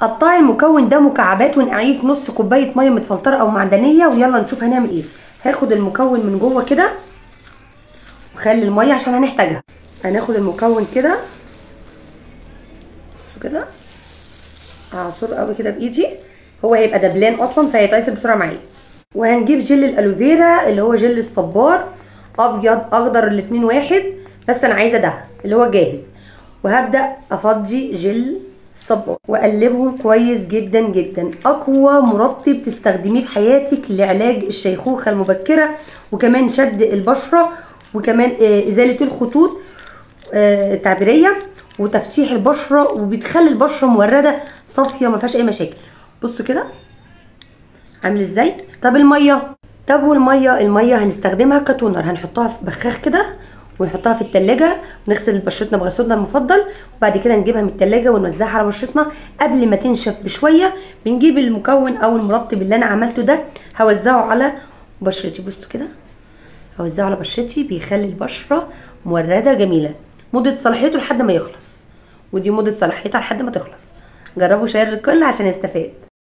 قطعي المكون ده مكعبات ونقعيه في نص كوبايه ميه متفلتره او معدنيه ويلا نشوف هنعمل ايه هاخد المكون من جوه كده وخلي الميه عشان هنحتاجها هناخد المكون كده بصوا كده اعصر قوي كده بايدي هو هيبقى دبلان اصلا فهيتعصر بسرعه معايا وهنجيب جل الالوفيرا اللي هو جل الصبار ابيض اخضر الاتنين واحد بس انا عايزه ده اللي هو جاهز وهبدا افضي جل الصبار واقلبهم كويس جدا جدا اقوى مرطب تستخدميه في حياتك لعلاج الشيخوخه المبكره وكمان شد البشره وكمان آه، ازاله الخطوط آه، التعبيريه وتفتيح البشره وبتخلي البشره مورده صافيه ما فيهاش اي مشاكل بصوا كده عامل ازاي طب الميه طب والميه الميه هنستخدمها كتونر هنحطها في بخاخ كده ونحطها في التلاجة ونغسل بشرتنا بغسولنا المفضل وبعد كده نجيبها من التلاجة ونوزعها على بشرتنا قبل ما تنشف بشوية بنجيب المكون او المرطب اللي انا عملته ده هوزعه على بشرتي بصوا كده هوزعه على بشرتي بيخلي البشرة موردة جميلة مدة صلاحيته لحد ما يخلص ودي مدة صلاحيتها لحد ما تخلص جربوا شير الكل عشان يستفاد